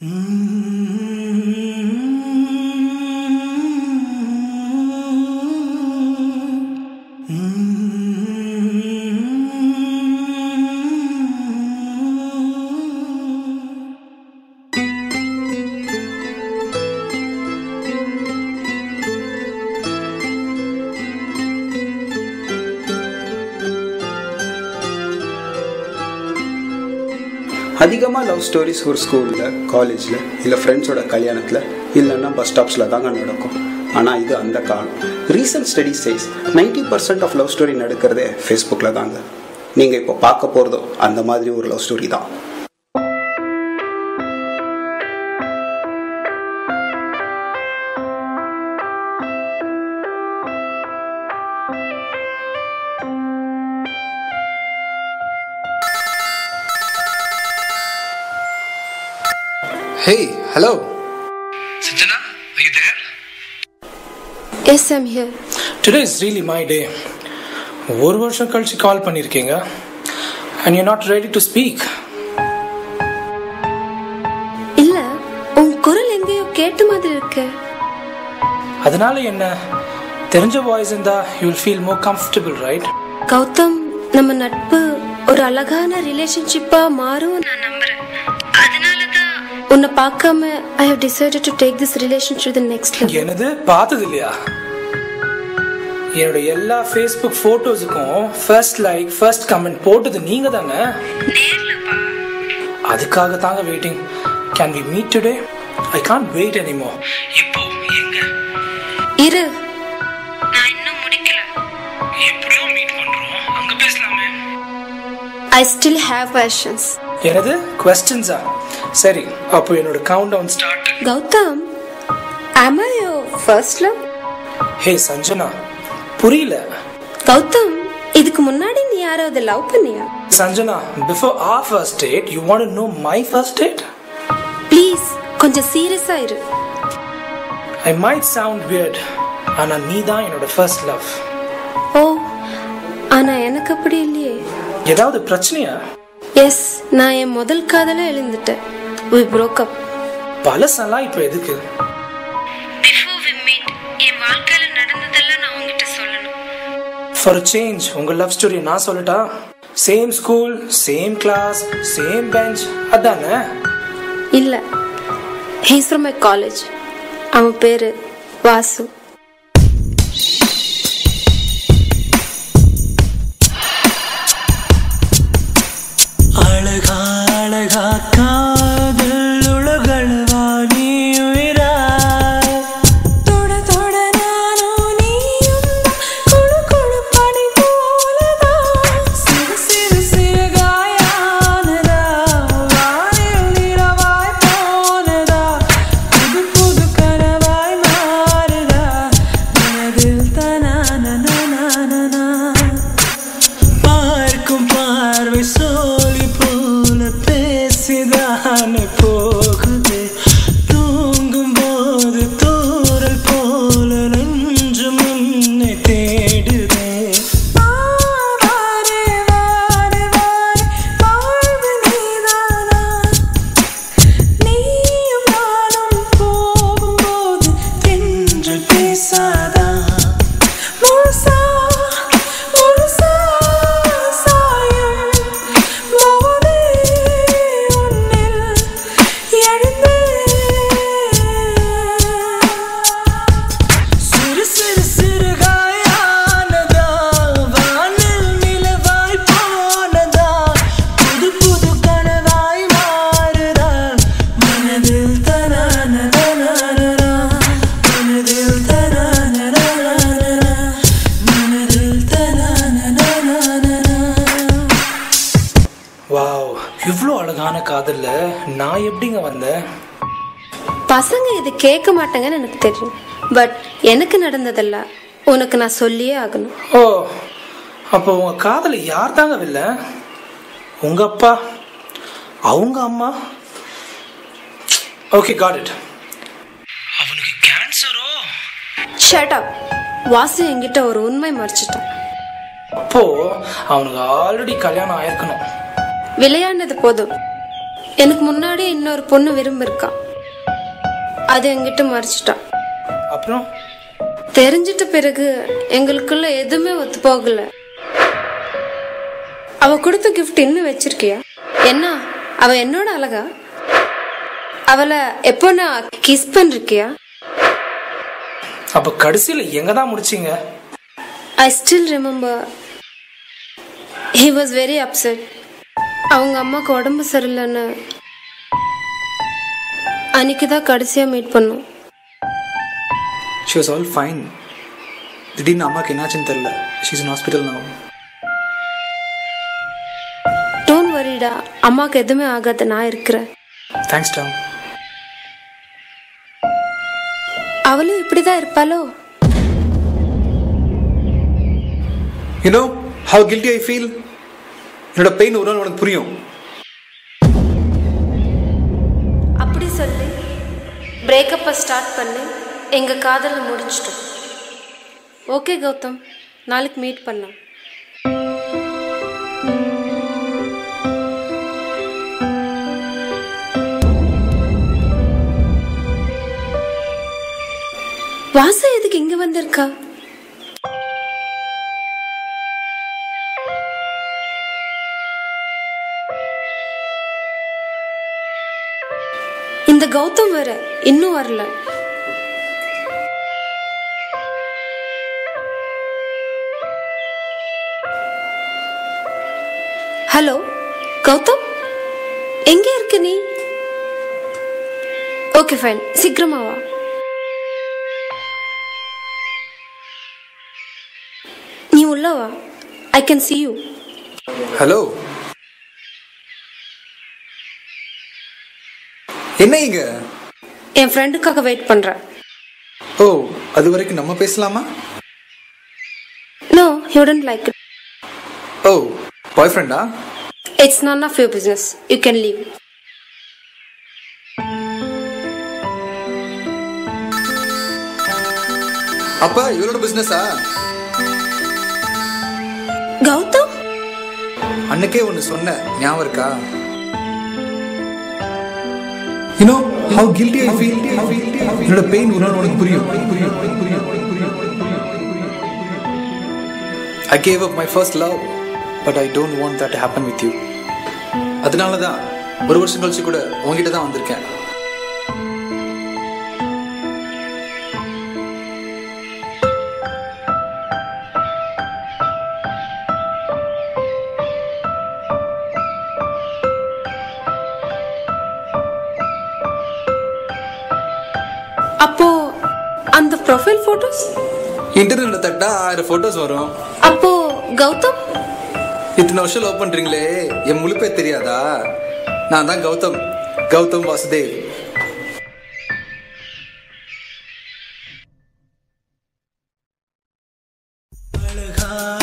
அதிகமாக love stories ஒரு ஸ்கூலில் காலேஜில் இல்லை ஃப்ரெண்ட்ஸோட கல்யாணத்தில் இல்லைன்னா பஸ் ஸ்டாப்ஸில் தாங்க நடக்கும் ஆனால் இது அந்த காலம் recent study says ninety percent of love story நடக்கிறதே ஃபேஸ்புக்கில் தாங்க நீங்கள் இப்போ பார்க்க போகிறதோ அந்த மாதிரி ஒரு லவ் ஸ்டோரி தான் Hey, hello. Sanjana, are you there? Yes, I'm here. Today is really my day. ஒரு வருஷம் கழிச்சு கால் பண்ணியிருக்கீங்க and you not ready to speak இல்ல உன் குரல் எங்கேயோ கேட்ட மாதிரி இருக்கு அதனால என்ன தெரிஞ்ச வாய்ஸ் இருந்தா you will feel more comfortable right Gautham நம்ம நட்பு ஒரு அழகான ரிலேஷன்ஷிப்பா மாறும் நான் நம்புறேன் அதனாலதான் உன்னை பார்க்காம I have decided to take this relationship the next level எனது பார்த்தது இல்லையா என்னோட எல்லா ஃபேஸ்புக் ஃபோட்டோஸுக்கும் ஃபர்ஸ்ட் லைக் ஃபர்ஸ்ட் கமெண்ட் போட்டது நீங்க தானே அதுக்காக தாங்க waiting can we meet today I can't wait anymore இப்போ எங்க இரு நான் இன்னும் முடிக்கல எப்படியோ மீட் பண்றோம் அங்க பேசலாமே ஐ ஸ்டில் ஹேவ் questions எனது கொஸ்டின்ஸா சரி அப்போ என்னோட countdown start Gautham am I your first love hey Sanjana புரியல கௌதம் இதுக்கு முன்னாடி நீ யாராவது லவ் பண்ணியா Sanjana before our first date you want know my first date please கொஞ்சம் சீரியஸா இரு ஐ மைட் சவுண்ட் வியர்ட் ஆனா நீ தான் என்னோட ஃபர்ஸ்ட் லவ் ஓ ஆனா எனக்கு அப்படி இல்லையே ஏதாவது பிரச்சனையா எஸ் நான் என் முதல் காதல எழுந்துட்டேன் we broke up பழசெல்லாம் இப்போ எதுக்கு பிஃபோர் வி மீட் என் வாழ்க்கையில நடந்ததெல்லாம் நான் உங்ககிட்ட சொல்லணும் ஃபார் சேஞ்ச் உங்க லவ் ஸ்டோரி நான் சொல்லட்டா same school same class same bench அதானே இல்ல ஹீஸ் ஃப்ரம் மை காலேஜ் அவன் பேரு வாசு அழகா அழகா காதல் உலகளவா நீ உயிரா தொட தொட நானும் நீயும் குழு குழு பனி போலதான் சிறு சிறு சிறுகாயானதா வானில் நிலவாய் போனதா புது புது கனவாய் மாறுதா மனதில் தனானனா பார்க்கும் பார்வை சோழி போல பேசிதான் போகுது தூங்கும் போது தூரல் போல நெஞ்சு முன்னை தேடுதே வாரே வாரே வாரே வாழ்வு நீதானா நீயும் நானும் போகும்போது தென்றல் பேசாதா முழுசா முழுசா சாயும் போதே உன்னில் எழுந்தேன் சிறு சிறு சிறுகாயானதா வானில் நிலவாய் போனதா புது புது கனவாய் மாறுதா மனதில் தனானனா மனதில் தனானனா மனதில் தனானனா வாவ் இவ்வளோ அழகான காதல்ல நான் எப்படிங்க வந்தேன் பசங்க இது கேட்க மாட்டாங்கன்னு எனக்கு தெரியும் பட் எனக்கு நடந்ததல்ல உனக்கு நான் சொல்லியே ஆகணும் ஓ அப்போ உங்க காதல யார் தாங்க வில்ல உங்க அப்பா அவங்க அம்மா ஓகே காட் இட் அவனுக்கு கேன்சரோ ஷட் அப் வாசு என்கிட்ட ஒரு உண்மை மறைச்சிட்டான் அப்போ அவனுக்கு ஆல்ரெடி கல்யாணம் ஆயிருக்கணும் விளையாடினது போதும் எனக்கு முன்னாடி இன்னொரு பொண்ணு விரும்பிருக்கா அது என்கிட்ட மறைச்சிட்டா அப்புறம் தெரிஞ்சிட்ட பிறகு எங்களுக்குள்ள எதுவுமே ஒத்து போகல அவ கொடுத்த gift இன்னும் வச்சிருக்கியா என்ன அவ என்னோட அழகா அவளை எப்போ நான் கிஸ் பண்ணிருக்கியா அப்ப கடைசியில எங்க தான் முடிச்சீங்க I still remember he was very upset அவங்க அம்மாவுக்கு உடம்பு சரியில்லைன்னு அன்னைக்கு தான் கடைசியாக மீட் பண்ணோம் ஷி வாஸ் ஆல் ஃபைன் திடீர்னு அம்மாக்கு என்னாச்சுன்னு தெரில ஷீஸ் இன் ஹாஸ்பிட்டல் நான் டோன்ட் வரிடா அம்மாவுக்கு எதுவுமே ஆகாது நான் இருக்கிறேன் தேங்க்ஸ் டாம் அவளும் இப்படிதான் இருப்பாளோ you know how guilty I feel என்னோட பெயின் ஒரு நாள் உனக்கு புரியும் அப்படி சொல்லி பிரேக்கப்பை ஸ்டார்ட் பண்ணி எங்க காதலை முடிச்சிட்டோம் ஓகே கௌதம் நாளைக்கு மீட் பண்ணோம் வாசு எதுக்கு இங்க வந்திருக்கா இந்த கௌதம் வேற இன்னும் வரல ஹலோ கௌதம் எங்க இருக்க நீ ஓகே ஃபைன் சீக்கிரமா வா நீ உள்ள வா I can see you hello என்ன இங்க என் ஃப்ரெண்டுக்காக வெயிட் பண்றேன் ஓ அது வரைக்கும் நம்ம பேசலாமா no you don't like it oh boy ஃப்ரெண்டா it's none of your business you can leave அப்ப இவளோட பிசினஸா கௌதம் அன்னைக்கே ஒன்னு சொன்ன ஞாபகம் இருக்கா you know how guilty I feel என்னோட பெயின் ஒரு நாள் உனக்கு புரியும் I gave up my first love but I don't want that happen with you அதனால தான் ஒரு வருஷம் கழிச்சு கூட உங்ககிட்ட தான் வந்திருக்கேன் அப்போ அந்த ப்ரொஃபைல் போட்டோஸ் இன்டர்நெட்ல தட்டா ஆயிரம் போட்டோஸ் வரும் அப்போ கௌதம் இத்தனை வருஷம் லவ் பண்றீங்களே என் முழுப்பே தெரியாதா நான் தான் கௌதம் கௌதம் வாசுதேவ் அழகான